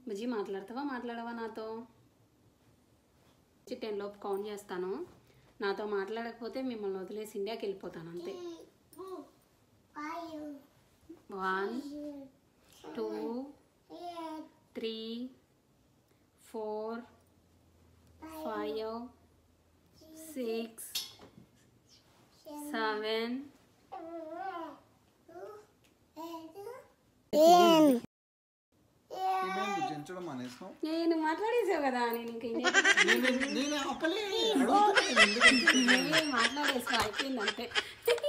బుజ్జి మాట్లాడతావా మాట్లాడవా నాతో టెన్ లోపు కౌంట్ చేస్తాను నాతో మాట్లాడకపోతే మిమ్మల్ని వదిలేసి ఇండియాకి వెళ్ళిపోతాను అంతే one two three four five six seven ఏమైంది చెంచడం అనేసాం నేను మాట్లాడేసావు కదా నేను ఇంకా ఇండియా నేను నేను ఆపలే అడుగుతున్నా నేను ఎందుకు నేను మాట్లాడేసావు అయిపోయింది అంతే